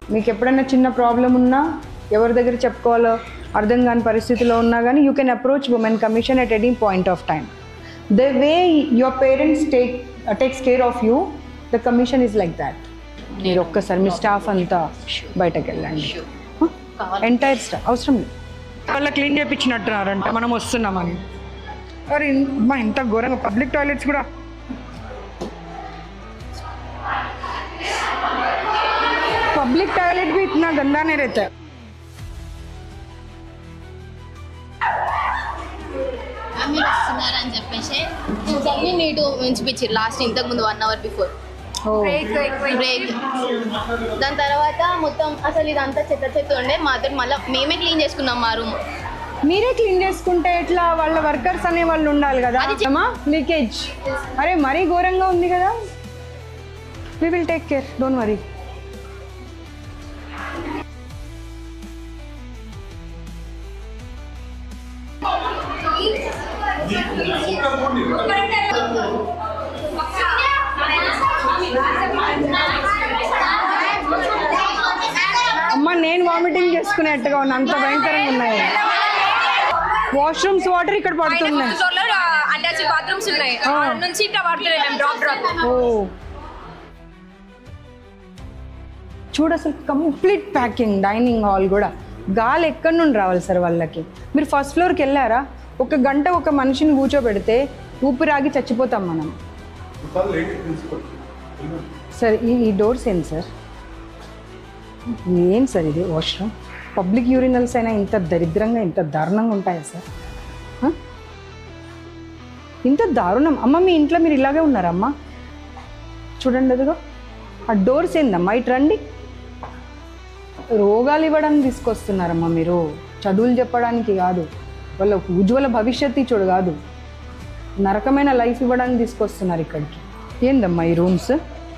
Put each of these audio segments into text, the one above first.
మీకు ఎప్పుడైనా చిన్న ప్రాబ్లం ఉన్నా ఎవరి దగ్గర చెప్పుకోవాలో అర్థం కాని పరిస్థితిలో ఉన్నా కానీ you can approach women commission at any point of time the way your parents take takes care of you the commission is like that మీరు ఒక్కసారి మీ స్టాఫ్ అంతా బయటకు వెళ్ళండి ఎంటైర్ స్టాఫ్ అవసరం లేదు వాళ్ళ క్లీన్ చేయించినట్టున్నారంట మనం వస్తున్నామని అరే మా ఇంత ఘోరంగా పబ్లిక్ టాయిలెట్స్ కూడా पब्लिक टॉयलेट भी इतना गंदा नहीं रहता है మీరు వస్తున్నారని చెప్పేసి అన్ని నీటు ఉంచిపించారు లాస్ట్ ఇంతకు ముందు వన్ అవర్ బిఫోర్ బ్రేక్ దాని తర్వాత మొత్తం అసలు ఇదంతా చెత్త చెత్త ఉండే మాతో మళ్ళీ మేమే క్లీన్ చేసుకున్నాం మా రూమ్ మీరే క్లీన్ చేసుకుంటే ఎట్లా వాళ్ళ వర్కర్స్ అనే వాళ్ళు ఉండాలి కదా అది చె- అమ్మా లీకేజ్ అరే మరీ ఘోరంగా ఉంది కదా we will take care don't worry అమ్మ నేను వామిటింగ్ చేసుకునేట్టుగా ఉన్నా అంత భయంకరంగా ఉన్నాయి వాష్రూమ్స్ వాటర్ ఇక్కడ పడుతున్నాయి అటాచ్ బాత్రూమ్స్ ఉన్నాయి ఆ. ఆ నుంచి ఇట్లా పడుతున్నాయి మేము డ్రాప్ డ్రాప్ ఓ చూడు అసలు కంప్లీట్ ప్యాకింగ్ డైనింగ్ హాల్ కూడా గాలి ఎక్కడి నుండి రావాలి సార్ వాళ్ళకి మీరు ఫస్ట్ ఫ్లోర్కి వెళ్ళారా ఒక గంట ఒక మనిషిని కూర్చోబెడితే ఊపిరాగి చచ్చిపోతాం మనం సార్ ఈ ఈ డోర్స్ ఏంటి సార్ ఏం సార్ ఇది వాష్రూమ్ పబ్లిక్ యూరినల్స్ అయినా ఇంత దరిద్రంగా ఇంత దారుణంగా ఉంటాయా సార్ హ? ఇంత దారుణం అమ్మ మీ ఇంట్లో మీరు ఇలాగే ఉన్నారా అమ్మ చూడండి అదిగో ఆ డోర్స్ ఏందమ్మా ఇటు రండి రోగాలు ఇవ్వడానికి తీసుకొస్తున్నారమ్మా మీరు చదువులు చెప్పడానికి కాదు వాళ్ళ ఉజ్వల భవిష్యత్తు ఇచ్చుడు కాదు నరకమైన లైఫ్ ఇవ్వడానికి తీసుకొస్తున్నారు ఇక్కడికి ఏందమ్మా ఈ రూమ్స్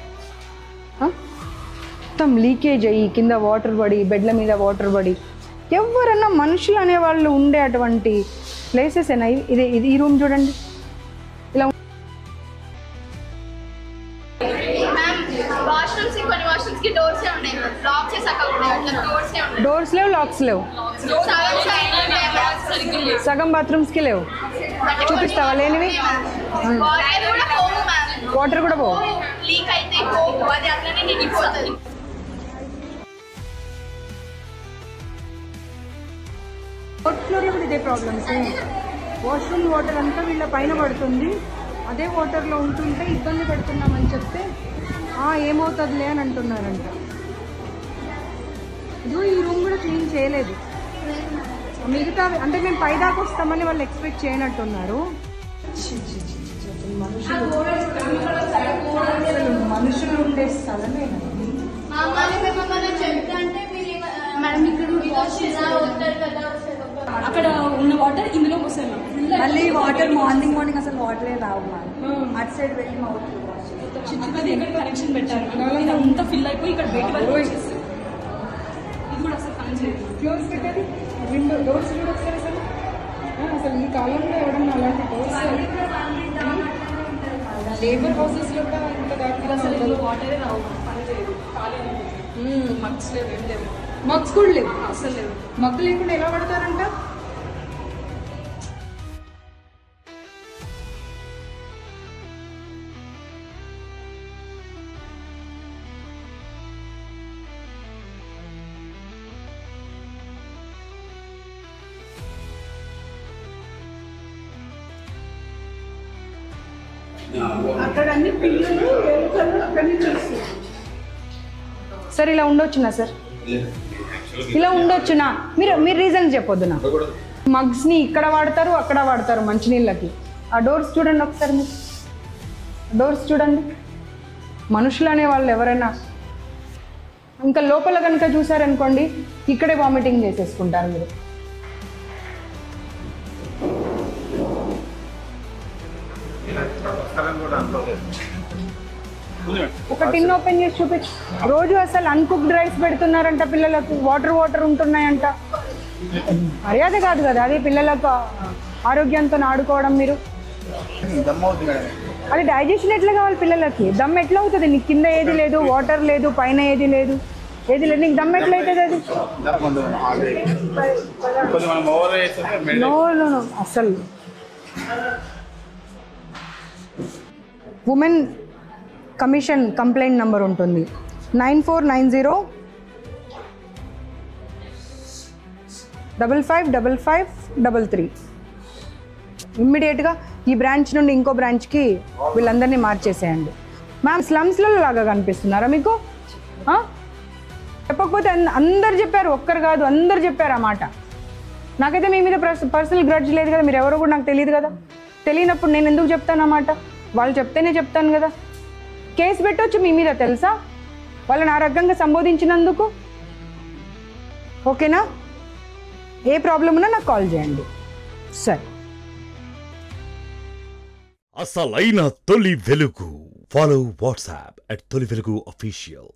మొత్తం లీకేజ్ అయ్యి కింద వాటర్ పడి బెడ్ల మీద వాటర్ పడి ఎవరన్నా మనుషులు అనేవాళ్ళు ఉండే అటువంటి ప్లేసెస్ అయినా ఇది ఇది ఈ రూమ్ చూడండి ఇలా వాష్రూమ్స్ కొన్ని వాష్రూమ్స్ కి డోర్స్ ఉన్నాయి లాక్ చేసి అక్కడ ఉన్నాయి అట్లా డోర్స్ ఉన్నాయి డోర్స్ లేవు లాక్స్ లేవు సగం సగం సగం బాత్రూమ్స్కి లేవు చూపిస్తావా లేనివి వాటర్ కూడా పోవు మ్యామ్ వాటర్ కూడా పోవు లీక్ అయితే పోవు అది అట్లనే నిండిపోతుంది ఫోర్త్ ఫ్లోర్లో కూడా ఇదే ప్రాబ్లమ్స్ వాష్రూమ్ వాటర్ అంతా వీళ్ళ పైన పడుతుంది అదే వాటర్లో ఉంటుంటే ఇబ్బంది పడుతున్నామని చెప్తే "ఆ, ఏమవుతుందిలే అని అంటున్నారంట ఇదిగో ఈ రూమ్ కూడా క్లీన్ చేయలేదు మిగతా అంటే మేము పైదాకా వస్తామని వాళ్ళు ఎక్స్పెక్ట్ చేయనట్టున్నారు ఛీ, ఛీ, ఛీ, ఛీ, ఛీ, అసలు మనుషులు అసలు మనుషులు ఉండే స్థలమే మమ్మల్ని మిమ్మల్ని చెప్తా అంటే మీరు ఏమ- మేడం ఇక్కడ వాష్ ఇలా ఉంటారు కదా అక్కడ ఉన్న వాటర్ ఇందులోకి వస్తాయి మ్యామ్ మళ్ళీ వాటర్ మార్నింగ్ మార్నింగ్ అసలు వాటరే రావు మ్యామ్ అటు సైడ్ వెళ్ళి మా ఊరికి wash చేస్తాం. చిన్నది ఎక్కడ కనెక్షన్ పెట్టారు మ్యామ్. ఇది అంతా ఫిల్ అయిపోయి ఇక్కడ బయట వరకు వచ్చేసి ఇది కూడా అసలు పని చేయదు క్లోజ్ పెట్టేది విండో డోర్స్ కూడా ఒకసారి అసలు ఆ, అసలు ఈ కాలంలో ఎవడన్నా అలాంటి డోర్స్ లేబర్ హౌసెస్ లో కూడా ఇంత ఇది అసలు ఇందులో వాటరే రావు మ్యామ్. పని చేయదు ఖాళీ మగ్స్ లేవు ఏం లేవు మగ్స్ కూడా లేవు అసలు లేవు మగ్గు లేకుండా ఎలా పడతారంట అక్కడ అన్ని పిల్లలు ఎలుకలు అక్కడి నుంచి వస్తున్నాయి. సార్ ఇలా ఉండొచ్చునా సార్ ఇలా ఉండొచ్చునా మీరు మీరు రీజన్ చెప్పొద్దు నా మగ్స్ని ఇక్కడ వాడతారు అక్కడ వాడతారు మంచినీళ్ళకి ఆ డోర్స్ చూడండి ఒకసారి మీరు డోర్స్ చూడండి మనుషులు అనే వాళ్ళు ఎవరైనా ఇంకా లోపల కనుక చూసారనుకోండి ఇక్కడే వామిటింగ్ చేసేసుకుంటారు మీరు ఒక టిన్ ఓపెన్ చేసి చూపించు రోజు అసలు అన్కుక్డ్ రైస్ పెడుతున్నారంట పిల్లలకు వాటర్ వాటర్ ఉంటున్నాయంట మర్యాద కాదు కదా అదే పిల్లలకు ఆరోగ్యంతో ఆడుకోవడం మీరు అది డైజెషన్ ఎట్లా కావాలి పిల్లలకి దమ్ ఎట్లా అవుతుంది నీకు కింద ఏది లేదు వాటర్ లేదు పైన ఏది లేదు ఏది లేదు నీకు దమ్ ఎట్లయితుంది అది కొంచెం ఆగి కొంచెం మనం ఓవర్ చేస్తే నో నో నో అసలు ఉమెన్ కమిషన్ కంప్లైంట్ నంబర్ ఉంటుంది nine four nine zero double five double five double three ఇమ్మీడియట్గా ఈ బ్రాంచ్ నుండి ఇంకో బ్రాంచ్కి వీళ్ళందరినీ మార్చేసేయండి మ్యామ్ స్లమ్స్లలో లాగా కనిపిస్తున్నారా మీకు ఆ? చెప్పకపోతే అన్- అందరు చెప్పారు ఒక్కరు కాదు అందరు చెప్పారు ఆ మాట నాకైతే మీ మీద పర్సనల్ గ్రడ్జ్ లేదు కదా మీరు ఎవరో కూడా నాకు తెలియదు కదా తెలియనప్పుడు నేను ఎందుకు చెప్తాను అన్నమాట వాళ్ళు చెప్తేనే చెప్తాను కదా కేసు పెట్టొచ్చు మీ మీద తెలుసా వాళ్ళని ఆ రకంగా సంబోధించినందుకు ఓకేనా ఏ ప్రాబ్లం ఉన్నా నాకు కాల్ చేయండి సరే అసలైన తొలి వెలుగు ఫాలో వాట్సాప్ అట్ తొలి వెలుగు అఫీషియల్